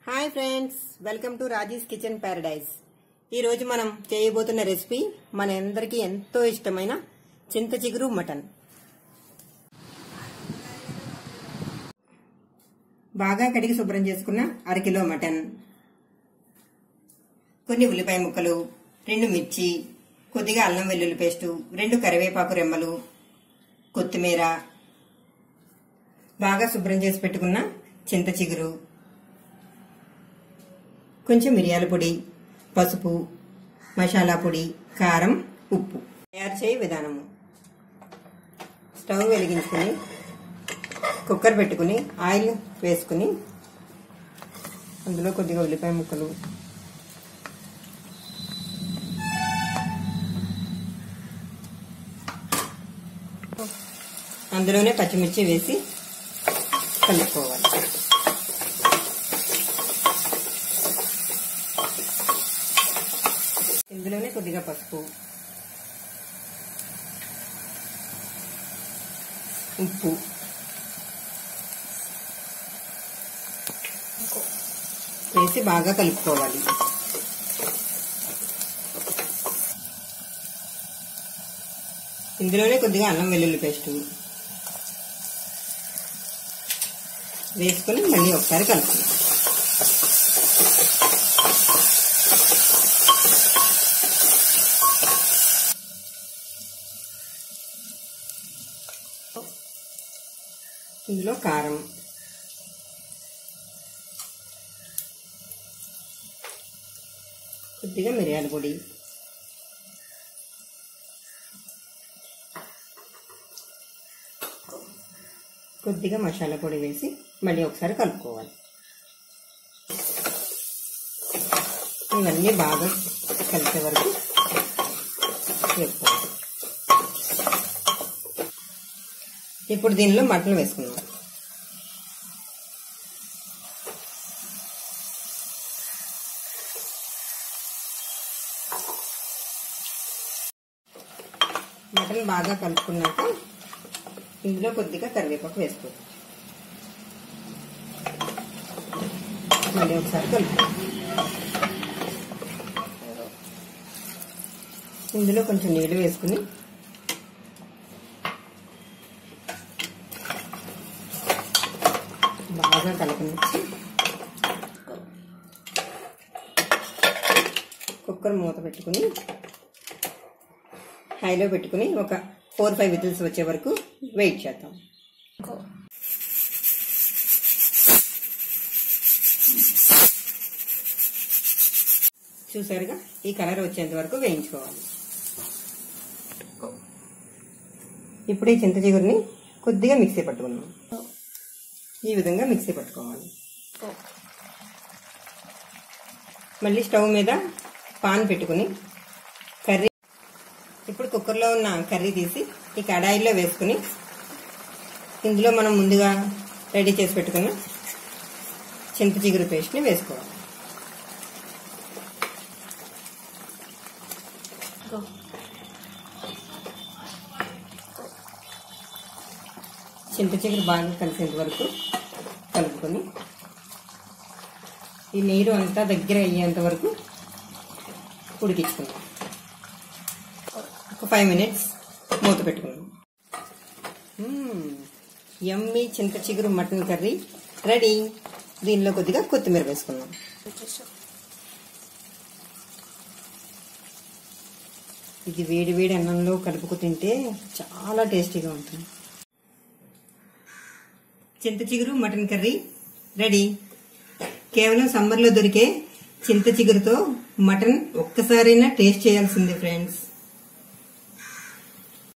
hi friends welcome to Raji's kitchen paradise ఈరోజు మనం చేయబోతున్న రెసిపీ మన అందరికీ ఎంతో ఇష్టమైన చింత చిగురు మటన్ బాగా కడిగి శుభ్రం చేసుకున్న అరకిలో మటన్ కొన్ని ఉల్లిపాయ ముక్కలు రెండు మిర్చి కొద్దిగా అల్లం వెల్లుల్లి పేస్టు రెండు కరివేపాకు రెమ్మలు కొత్తిమీర బాగా శుభ్రం చేసి పెట్టుకున్న చింత చిగురు కొంచెం మిరియాల పొడి పసుపు మసాలా పొడి కారం ఉప్పు తయారు చేయ విధానము స్టవ్ వెలిగించుకుని కుక్కర్ పెట్టుకుని ఆయిల్ వేసుకుని అందులో కొద్దిగా ఉల్లిపాయ ముక్కలు అందులోనే పచ్చిమిర్చి వేసి కలుపుకోవాలి ఇందులోనే కొద్దిగా పసుపు ఉప్పు వేసి బాగా కలుపుకోవాలి ఇందులోనే కొద్దిగా అల్లం వెల్లుల్లి పేస్ట్ వేసుకొని మళ్ళీ ఒకసారి కలుపుకుందాం ఇందులో కారం కొద్దిగా మిరియాల పొడి కొద్దిగా మసాలా పొడి వేసి మళ్ళీ ఒకసారి కలుపుకోవాలి ఇవన్నీ బాగా కలిసే వరకు వేసుకోవాలి ఇప్పుడు దీనిలో మటన్ వేసుకుందాం మటన్ బాగా కలుపుకున్నాక ఇందులో కొద్దిగా కరివేపాకు వేసుకోవాలి మళ్ళీ ఒకసారి కలుపు ఇందులో కొంచెం నీళ్ళు వేసుకుని బాగా కలపనిచ్చి కుక్కర్ మూత పెట్టుకుని హైలో పెట్టుకుని ఒక ఫోర్ ఫైవ్ విజిల్స్ వచ్చే వరకు వెయిట్ చేద్దాం చూసారుగా ఈ కలర్ వచ్చేంత వరకు వేయించుకోవాలి ఇప్పుడు ఈ చింత చిగురిని కొద్దిగా మిక్సీ పట్టుకున్నాం ఈ విధంగా మిక్సీ పట్టుకోవాలి మళ్ళీ స్టవ్ మీద పాన్ పెట్టుకుని కర్రీ ఇప్పుడు కుక్కర్లో ఉన్న కర్రీ తీసి ఈ కడాయిలో వేసుకుని ఇందులో మనం ముందుగా రెడీ చేసి పెట్టుకున్న చింత చిగురు పేస్ట్ని వేసుకోవాలి చింత చిగురు బాగా కలిసేంత వరకు కలుపుకొని ఈ నీరు అంతా దగ్గర అయ్యేంత వరకు ఉడికించుకుందాం ఒక ఫైవ్ మినిట్స్ మూత పెట్టుకుందాం ఎమ్మి చింత చిగురు మటన్ కర్రీ రెడీ దీనిలో కొద్దిగా కొత్తిమీర వేసుకుందాం ఇది వేడి వేడి అన్నంలో కలుపుకు తింటే చాలా టేస్టీగా ఉంటుంది చింత చిగురు మటన్ కర్రీ రెడీ కేవలం సమ్మర్లో దొరికే చింత చిగురుతో మటన్ ఒక్కసారైనా టేస్ట్ చేయాల్సిందే ఫ్రెండ్స్